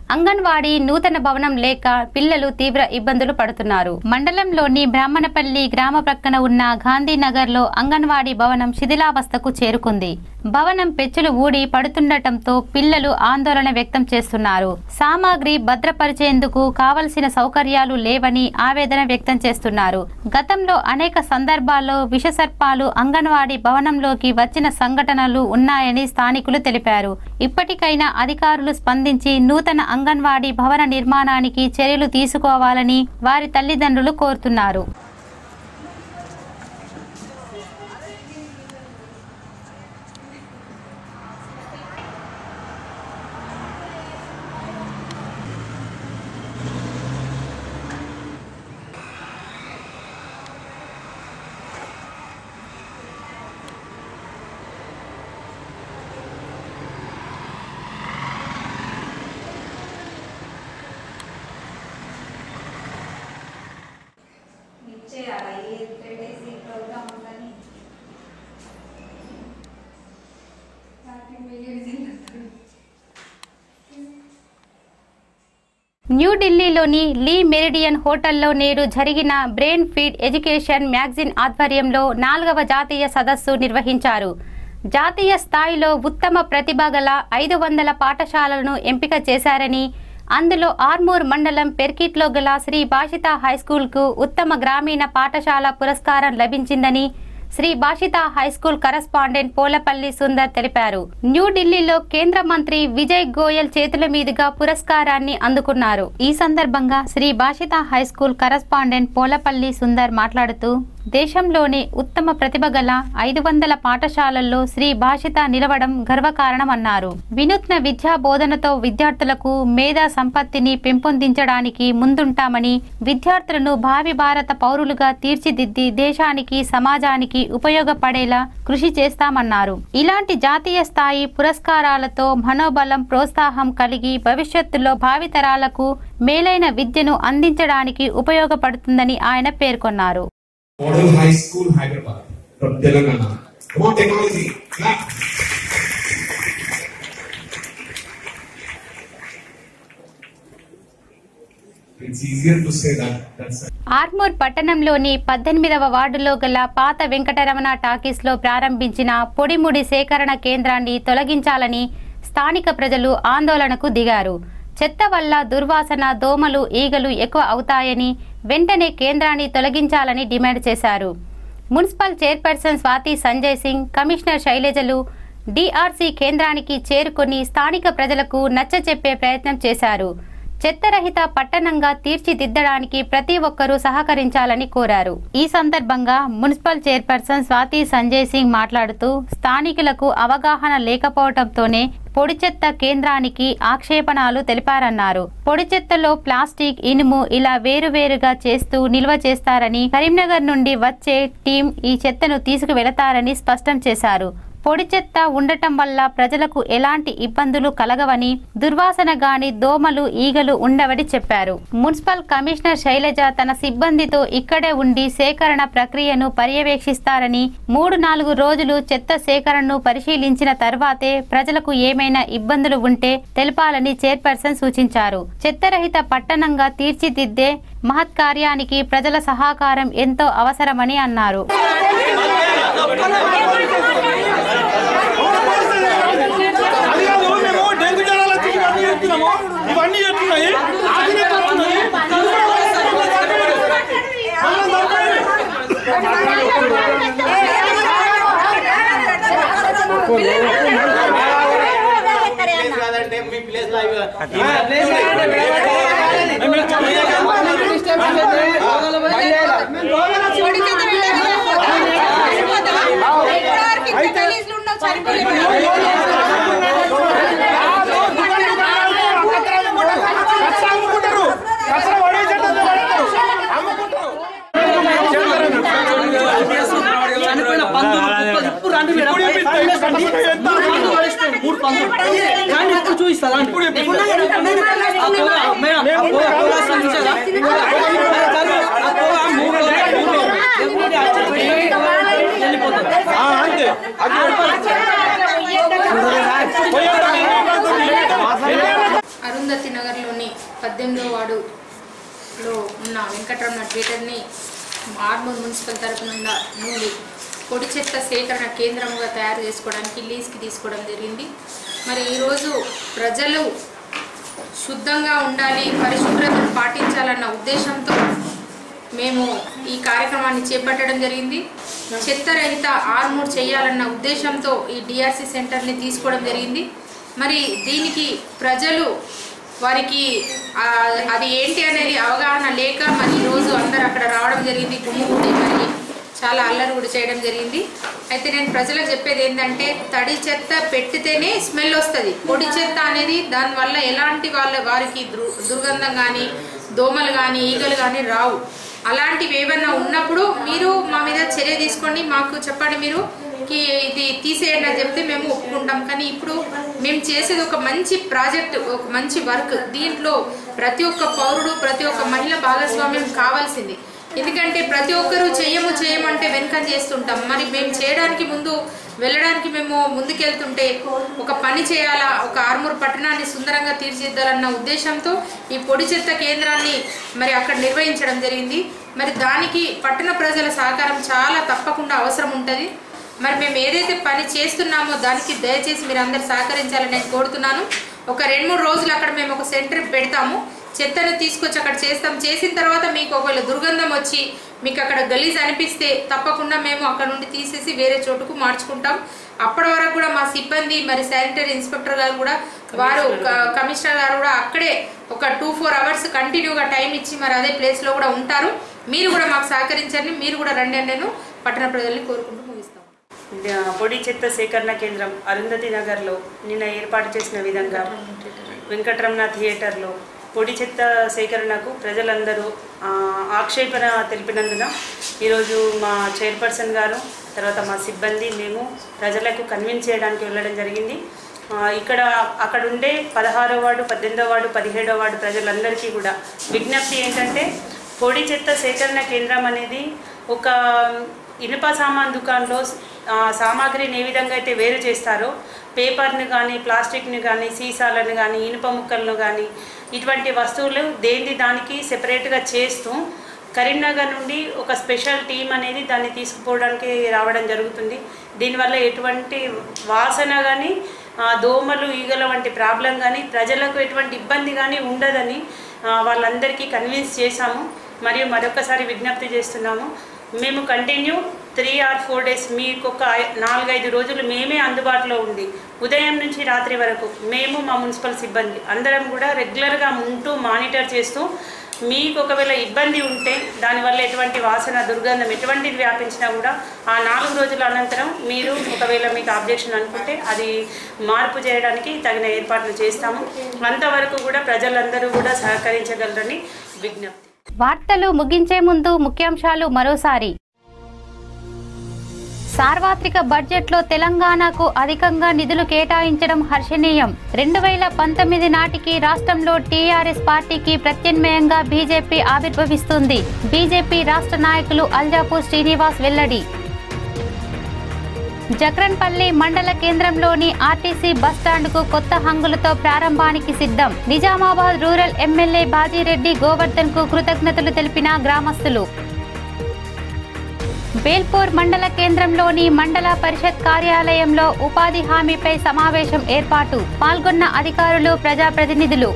అంగన్వాడీ నూతన భవనం లేక పిల్లలు తీవ్ర ఇబ్బందులు పడుతున్నారు మండలంలోని బ్రాహ్మణపల్లి గ్రామ ప్రక్కన ఉన్న గాంధీనగర్ లో అంగన్వాడీ భవనం శిథిలావస్థకు చేరుకుంది భవనం పెచ్చులు ఊడి పడుతుండటంతో పిల్లలు ఆందోళన వ్యక్తం చేస్తున్నారు సామాగ్రి భద్రపరిచేందుకు కావలసిన సౌకర్యాలు లేవని ఆవేదన వ్యక్తం చేస్తున్నారు గతంలో అనేక సందర్భాల్లో విషసర్పాలు అంగన్వాడీ భవనంలోకి వచ్చిన సంఘటనలు ఉన్నాయని స్థానికులు తెలిపారు ఇప్పటికైనా అధికారులు స్పందించి నూతన అంగన్వాడీ భవన నిర్మాణానికి చర్యలు తీసుకోవాలని వారి తల్లిదండ్రులు కోరుతున్నారు ఇచ్చేయాలా ఏ త్రీ డేస్ ఈ ప్రోగ్రామ్ ఉందని న్యూఢిల్లీలోని లీ మెరిడియన్ హోటల్లో నేడు జరిగిన బ్రెయిన్ ఫీడ్ ఎడ్యుకేషన్ మ్యాగజిన్ ఆధ్వర్యంలో నాలుగవ జాతీయ సదస్సు నిర్వహించారు జాతీయ స్థాయిలో ఉత్తమ ప్రతిభ గల ఐదు వందల పాఠశాలలను ఎంపిక చేశారని అందులో ఆర్మూర్ మండలం పెర్కిట్లో గల శ్రీ భాషిత హైస్కూల్కు ఉత్తమ గ్రామీణ పాఠశాల పురస్కారం లభించిందని శ్రీ భాషిత హైస్కూల్ కరస్పాండెంట్ పోలపల్లి సుందర్ తెలిపారు న్యూఢిల్లీలో కేంద్ర మంత్రి విజయ్ గోయల్ చేతుల మీదుగా పురస్కారాన్ని అందుకున్నారు ఈ సందర్భంగా శ్రీ భాషిత హైస్కూల్ కరస్పాండెంట్ పోలపల్లి సుందర్ మాట్లాడుతూ దేశంలోని ఉత్తమ ప్రతిభ గల ఐదు వందల పాఠశాలల్లో శ్రీ భాషిత నిలవడం గర్వకారణమన్నారు వినూత్న విద్యా బోధనతో విద్యార్థులకు మేధా సంపత్తిని పెంపొందించడానికి ముందుంటామని విద్యార్థులను భావి భారత పౌరులుగా తీర్చిదిద్ది దేశానికి సమాజానికి ఉపయోగపడేలా కృషి చేస్తామన్నారు ఇలాంటి జాతీయ స్థాయి పురస్కారాలతో మనోబలం ప్రోత్సాహం కలిగి భవిష్యత్తులో భావితరాలకు మేలైన విద్యను అందించడానికి ఉపయోగపడుతుందని ఆయన పేర్కొన్నారు Model High School, Hyderabad, from Telangana. Come on, technology. Clap. It's easier to say that. That's Armoor పట్టణంలోని పద్దెనిమిదవ వార్డులో గల పాత వెంకటరమణ టాకీస్ లో ప్రారంభించిన పొడిముడి సేకరణ కేంద్రాన్ని తొలగించాలని స్థానిక ప్రజలు ఆందోళనకు దిగారు చెత్త వల్ల దుర్వాసన దోమలు ఈగలు ఎక్కువ అవుతాయని వెంటనే కేంద్రాన్ని తొలగించాలని డిమాండ్ చేశారు municipal chairperson Swathi Sanjay Singh commissioner శైలజలు డిఆర్సీ కేంద్రానికి చేరుకొని స్థానిక ప్రజలకు నచ్చచెప్పే ప్రయత్నం చేశారు చెత్తరహిత పట్టణంగా తీర్చిదిద్దడానికి ప్రతి ఒక్కరూ సహకరించాలని కోరారు ఈ సందర్భంగా మున్సిపల్ చైర్పర్సన్ స్వాతి సంజయ్ సింగ్ మాట్లాడుతూ స్థానికులకు అవగాహన లేకపోవడంతోనే పొడి చెత్త కేంద్రానికి ఆక్షేపణలు తెలిపారన్నారు పొడి చెత్తలో ప్లాస్టిక్ ఇనుము ఇలా వేరువేరుగా చేస్తూ నిల్వ చేస్తారని కరీంనగర్ నుండి వచ్చే టీం ఈ చెత్తను తీసుకువెళతారని స్పష్టం చేశారు పొడి చెత్త ఉండటం వల్ల ప్రజలకు ఎలాంటి ఇబ్బందులు కలగవని దుర్వాసన గాని దోమలు ఈగలు ఉండవని చెప్పారు మున్సిపల్ కమిషనర్ శైలజ తన సిబ్బందితో ఇక్కడే ఉండి సేకరణ ప్రక్రియను పర్యవేక్షిస్తారని మూడు నాలుగు రోజులు చెత్త సేకరణను పరిశీలించిన తర్వాతే ప్రజలకు ఏమైనా ఇబ్బందులు ఉంటే తెలపాలని చైర్పర్సన్ సూచించారు చెత్తరహిత పట్టణంగా తీర్చిదిద్దే మహత్ కార్యానికి ప్రజల సహకారం ఎంతో అవసరమని అన్నారు ఇవన్నీ ఎట్లున్నాయి చనిపోయిన పందులు కుక్కలు ఇప్పుడు రండి మేడం మూడు పందులు కానీ ఇప్పుడు చూపిస్తారా ఇప్పుడు మేడం ఆ పొగ పొగ సంధించారా ఆ పొగ మూడు రోజులు మూడు రోజులు ఎవ్రీ ఆచరించి వెళ్ళిపోతుంది అంతే అరుంధతి నగర్లో పద్దెనిమిదో వార్డులో ఉన్న వెంకటరమణ థియేటర్ని ఆర్మూర్ మున్సిపల్ తరఫున నుండి పొడి చెత్త సేకరణ కేంద్రముగా తయారు చేసుకోవడానికి లీజ్కి తీసుకోవడం జరిగింది మరి ఈరోజు ప్రజలు శుద్ధంగా ఉండాలి పరిశుభ్రతను పాటించాలన్న ఉద్దేశంతో మేము ఈ కార్యక్రమాన్ని చేపట్టడం జరిగింది చెత్తరహిత ఆర్మూర్ చేయాలన్న ఉద్దేశంతో ఈ డిఆర్సి సెంటర్ని తీసుకోవడం జరిగింది మరి దీనికి ప్రజలు వారికి ఆ, అది ఏంటి అనేది అవగాహన లేక మరి ఈరోజు అందరు అక్కడ రావడం జరిగింది గుమ్ముగూడి మరి చాలా అల్లరి కూడా చేయడం జరిగింది అయితే నేను ప్రజలకు చెప్పేది ఏంటంటే తడి చెత్త పెట్టితేనే స్మెల్ వస్తుంది పొడి చెత్త అనేది దానివల్ల ఎలాంటి వాళ్ళ వారికి దుర్ దుర్గంధం కానీ దోమలు కానీ ఈగలు కానీ రావు అలాంటివి ఏమైనా ఉన్నప్పుడు మీరు మా మీద చర్య తీసుకోండి మాకు చెప్పండి మీరు కి ఇది తీసేయండి అని చెప్తే మేము ఒప్పుకుంటాం కానీ ఇప్పుడు మేము చేసేది ఒక మంచి ప్రాజెక్ట్ ఒక మంచి వర్క్ దీంట్లో ప్రతి ఒక్క పౌరుడు ప్రతి ఒక్క మహిళ భాగస్వామ్యం కావాల్సింది ఎందుకంటే ప్రతి ఒక్కరూ చెయ్యము చేయమంటే వెనుక చేస్తుంటాం మరి మేము చేయడానికి ముందు వెళ్ళడానికి మేము ముందుకెళ్తుంటే ఒక పని చేయాలా ఒక ఆర్మూర్ పట్టణాన్ని సుందరంగా తీర్చిదిద్దాలన్న ఉద్దేశంతో ఈ పొడి చెత్త కేంద్రాన్ని మరి అక్కడ నిర్వహించడం జరిగింది మరి దానికి పట్టణ ప్రజల సహకారం చాలా తప్పకుండా అవసరం ఉంటుంది మరి మేము ఏదైతే పని చేస్తున్నామో దానికి దయచేసి మీరు అందరు సహకరించాలని నేను కోరుతున్నాను ఒక రెండు మూడు రోజులు అక్కడ మేము ఒక సెంటర్ పెడతాము చెత్తను తీసుకొచ్చి అక్కడ చేస్తాం చేసిన తర్వాత మీకు ఒకవేళ దుర్గంధం వచ్చి మీకు అక్కడ గలీజ్ అనిపిస్తే తప్పకుండా మేము అక్కడ నుండి తీసేసి వేరే చోటుకు మార్చుకుంటాం అప్పటి వరకు కూడా మా సిబ్బంది మరి శానిటరీ ఇన్స్పెక్టర్ గారు కూడా వారు క- కమిషనర్ గారు కూడా అక్కడే ఒక టూ ఫోర్ అవర్స్ కంటిన్యూగా టైం ఇచ్చి మరి అదే ప్లేస్లో కూడా ఉంటారు మీరు కూడా మాకు సహకరించండి మీరు కూడా రండి అని నేను పట్టణ ప్రజల్ని కోరుకుంటూ ముగిస్తాం పొడి చెత్త సేకరణ కేంద్రం అరుంధతి నగర్లో నిన్న ఏర్పాటు చేసిన విధంగా వెంకటరమణ థియేటర్లో పొడి చెత్త సేకరణకు ప్రజలందరూ ఆ, ఆక్షేపణ తెలిపినందున ఈరోజు మా చైర్పర్సన్ గారు తర్వాత మా సిబ్బంది మేము ప్రజలకు కన్విన్స్ చేయడానికి వెళ్ళడం జరిగింది ఆ, ఇక్కడ అక్కడ ఉండే పదహారో వార్డు పద్దెనిమిదో వార్డు పదిహేడో వార్డు ప్రజలందరికీ కూడా విజ్ఞప్తి ఏంటంటే పొడి చెత్త సేకరణ కేంద్రం అనేది ఒక ఇనుప సామాన్ దుకాణంలో ఆ, సామాగ్రిని ఏ విధంగా అయితే వేరు చేస్తారో పేపర్ని కానీ ప్లాస్టిక్ని కానీ సీసాలను కానీ ఇనుప ముక్కలను కానీ ఇటువంటి వస్తువులు దేని దానికి సెపరేట్గా చేస్తూ కరీంనగర్ నుండి ఒక స్పెషల్ టీం అనేది దాన్ని తీసుకుపోవడానికి రావడం జరుగుతుంది దీనివల్ల ఎటువంటి వాసన కానీ దోమలు ఈగల వంటి ప్రాబ్లం కానీ ప్రజలకు ఎటువంటి ఇబ్బంది కానీ ఉండదని ఆ, వాళ్ళందరికీ కన్విన్స్ చేశాము మరియు మరొకసారి విజ్ఞప్తి చేస్తున్నాము మేము continue three or four days మీకు ఒక ఐ- నాలుగైదు రోజులు మేమే అందుబాటులో ఉండి ఉదయం నుంచి రాత్రి వరకు మేము మా మున్సిపల్ సిబ్బంది అందరం కూడా రెగ్యులర్గా ఉంటూ మానిటర్ చేస్తూ మీకు ఒకవేళ ఇబ్బంది ఉంటే దానివల్ల ఎటువంటి వాసన దుర్గంధం ఎటువంటిది వ్యాపించినా కూడా ఆ నాలుగు రోజుల అనంతరం మీరు ఒకవేళ మీకు అబ్జెక్షన్ అనుకుంటే అది మార్పు చేయడానికి తగిన ఏర్పాట్లు చేస్తాము అంతవరకు కూడా ప్రజలందరూ కూడా సహకరించగలరని విజ్ఞప్తి వార్తలు ముగించే ముందు ముఖ్యాంశాలు మరోసారి సార్వత్రిక బడ్జెట్లో తెలంగాణకు అధికంగా నిధులు కేటాయించడం హర్షణీయం రెండు వేల పంతొమ్మిది నాటికి రాష్ట్రంలో టీఆర్ఎస్ పార్టీకి ప్రత్యామ్నాయంగా బీజేపీ ఆవిర్భవిస్తుంది బీజేపీ రాష్ట్ర నాయకులు అల్జాపూర్ శ్రీనివాస్ వెల్లడి జక్రన్పల్లి మండల కేంద్రంలోని ఆర్టీసీ బస్టాండ్కు కొత్త హంగులతో ప్రారంభానికి సిద్ధం నిజామాబాద్ రూరల్ ఎమ్మెల్యే బాజిరెడ్డి గోవర్ధన్ కు కృతజ్ఞతలు తెలిపిన గ్రామస్తులు బేల్పూర్ మండల కేంద్రంలోని మండల పరిషత్ కార్యాలయంలో ఉపాధి హామీపై సమావేశం ఏర్పాటు పాల్గొన్న అధికారులు ప్రజాప్రతినిధులు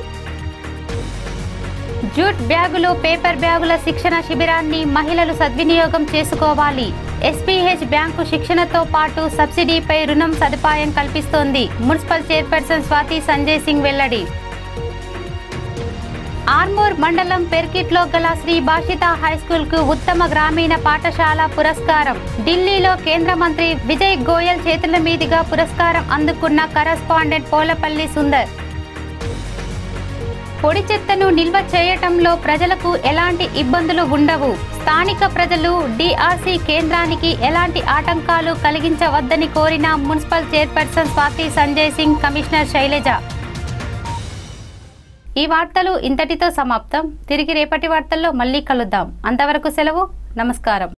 జూట్ బ్యాగులు పేపర్ బ్యాగుల శిక్షణ శిబిరాన్ని మహిళలు సద్వినియోగం చేసుకోవాలి ఎస్పీహెచ్ బ్యాంకు శిక్షణతో పాటు సబ్సిడీపై రుణం సదుపాయం కల్పిస్తోంది మున్సిపల్ చైర్పర్సన్ స్వాతి సంజయ్ సింగ్ వెల్లడి ఆర్మూర్ మండలం పెర్కిట్లో గల శ్రీ భాషిత హైస్కూల్ కు ఉత్తమ గ్రామీణ పాఠశాల పురస్కారం ఢిల్లీలో కేంద్ర మంత్రి విజయ్ గోయల్ చేతుల మీదుగా పురస్కారం అందుకున్న కరస్పాండెంట్ పోలపల్లి సుందర్ పొడి చెత్తను నిల్వ చేయటంలో ప్రజలకు ఎలాంటి ఇబ్బందులు ఉండవు స్థానిక ప్రజలు డిఆర్సీ కేంద్రానికి ఎలాంటి ఆటంకాలు కలిగించవద్దని కోరిన municipal chairperson Swathi Sanjay Singh commissioner Shailaja ఈ వార్తలు ఇంతటితో సమాప్తం తిరిగి రేపటి వార్తల్లో మళ్ళీ కలుద్దాం అంతవరకు సెలవు నమస్కారం